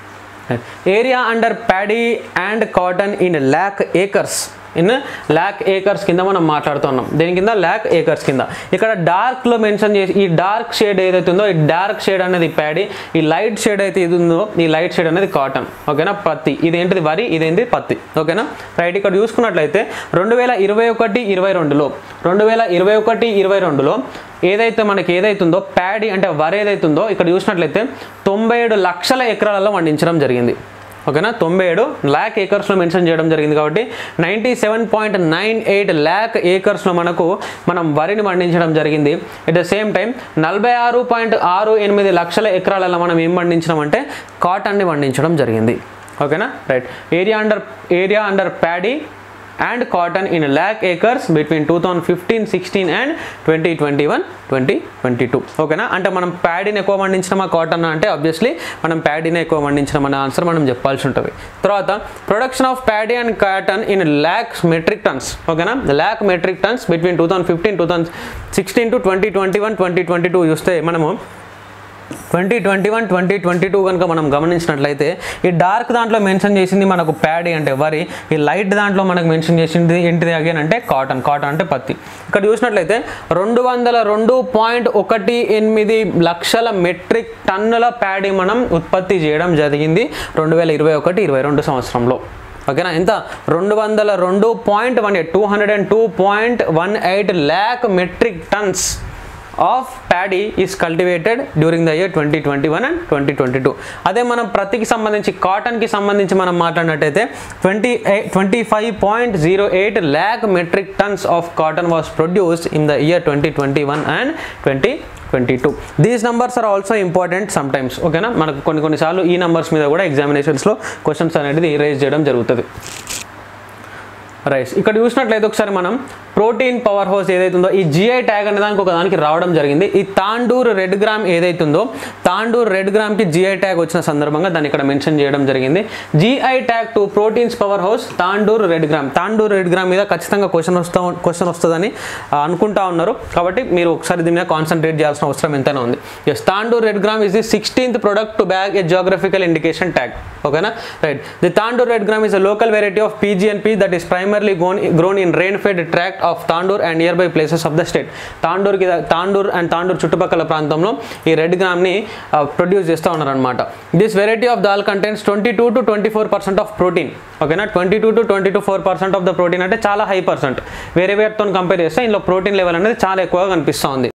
area under paddy and cotton in lakh acres in lakh acres కింద మనం మాట్లాడుతున్నాం దేని కింద ల్యాక్ ఏకర్స్ కింద ఇక్కడ డార్క్లో మెన్షన్ చేసి ఈ డార్క్ షేడ్ ఏదైతే ఉందో ఈ డార్క్ షేడ్ అనేది ప్యాడీ ఈ లైట్ షేడ్ అయితే ఇది ఉందో ఈ లైట్ షేడ్ అనేది కాటన్ ఓకేనా పత్తి ఇదేంటిది వరి ఇదేంటి పత్తి ఓకేనా రైట్ ఇక్కడ చూసుకున్నట్లయితే రెండు వేల ఇరవై ఒకటి ఇరవై రెండులో రెండు వేల ఇరవై ఒకటి ఇరవై రెండులో ఏదైతే మనకి ఏదైతుందో ప్యాడీ అంటే వరి ఏదైతుందో ఇక్కడ చూసినట్లయితే తొంభై ఏడు లక్షల ఎకరాలలో పండించడం జరిగింది ఓకేనా తొంభై ఏడు ల్యాక్ ఏకర్స్లో మెన్షన్ చేయడం జరిగింది కాబట్టి ninety seven point nine eight lakh ఏకర్స్లో మనకు మనం వరిని పండించడం జరిగింది ఎట్ ద సేమ్ టైం నలభై ఆరు పాయింట్ ఆరు ఎనిమిది లక్షల ఎకరాలలో మనం ఏం పండించడం అంటే కాటన్ని పండించడం జరిగింది ఓకేనా right area under area under paddy and cotton in lakh acres between two thousand fifteen sixteen and twenty twenty one twenty twenty two ఓకేనా అంటే మనం ప్యాడీని ఎక్కువ పండించినామా కాటన్ అంటే ఆబ్వియస్లీ మనం ప్యాడీని ఎక్కువ పండించినాం అనే ఆన్సర్ మనం చెప్పాల్సి ఉంటుంది తర్వాత production of paddy and cotton in lakhs metric tons ఓకేనా lakh metric tons between two thousand fifteen two thousand sixteen to twenty twenty one twenty twenty two చూస్తే మనము twenty twenty one twenty twenty two కనుక మనం గమనించినట్లయితే ఈ డార్క్ దాంట్లో mention చేసింది మనకు ప్యాడీ అంటే వరి ఈ లైట్ దాంట్లో మనకు మెన్షన్ చేసింది ఏంటిది అగైన్ అంటే కాటన్ కాటన్ అంటే పత్తి ఇక్కడ చూసినట్లయితే రెండు వందల రెండు పాయింట్ ఒకటి ఎనిమిది లక్షల మెట్రిక్ టన్నుల ప్యాడీ మనం ఉత్పత్తి చేయడం జరిగింది రెండు వేల ఇరవై ఒకటి ఇరవై రెండు సంవత్సరంలో ఓకేనా ఎంత రెండు వందల రెండు point one eight two hundred and two point one eight lakh metric tons of paddy is cultivated during the year twenty twenty one and twenty twenty two అదే మనం ప్రతికి సంబంధించి కాటన్కి సంబంధించి మనం మాట్లాడినట్టయితే twenty twenty five point zero eight lakh metric tons of cotton was produced in the year twenty twenty one and twenty twenty two these numbers are also important some times ఓకేనా మనకు కొన్ని కొన్నిసార్లు ఈ నంబర్స్ మీద కూడా ఎగ్జామినేషన్స్లో క్వశ్చన్స్ అనేది raise చేయడం జరుగుతుంది రైస్ ఇక్కడ చూసినట్లయితే ఒకసారి మనం ప్రోటీన్ పవర్ హౌస్ ఏదైతే ఉందో ఈ జిఐ ట్యాగ్ అనే దానికి ఒక దానికి రావడం జరిగింది ఈ తాండూర్ రెడ్ గ్రామ్ ఏదైతే ఉందో తాండూర్ రెడ్ గ్రామ్కి జిఐ ట్యాగ్ వచ్చిన సందర్భంగా దాన్ని ఇక్కడ మెన్షన్ చేయడం జరిగింది GI tag to proteins power house Tandur red gram Tandur red gram మీద ఖచ్చితంగా క్వశ్చన్ వస్తా క్వశ్చన్ వస్తుందని ఆ, అనుకుంటా ఉన్నారు కాబట్టి మీరు ఒకసారి దీని మీద కాన్సన్ట్రేట్ చేయాల్సిన అవసరం ఎంతైనా ఉంది yes Tandur red gram is the sixteenth product to bag a geographical indication tag ఓకేనా right the Tandur red gram is a local variety of PGNP that is primarily gone grown in rain fed tract of Tandur and nearby places of the state తాండూర్కి తాండూర్ అండ్ తాండూర్ చుట్టుపక్కల ప్రాంతంలో ఈ red గ్రామ్ని produce చేస్తూ ఉన్నారనమాట this variety of dal contents twenty two to twenty four percent of protein ఓకేనా twenty two to twenty two four percent of the protein అంటే చాలా హై పర్సెంట్ వేరే వేరేతో కంపేర్ చేస్తే ఇందులో ప్రోటీన్ లెవెల్ అనేది చాలా ఎక్కువగా కనిపిస్తూ ఉంది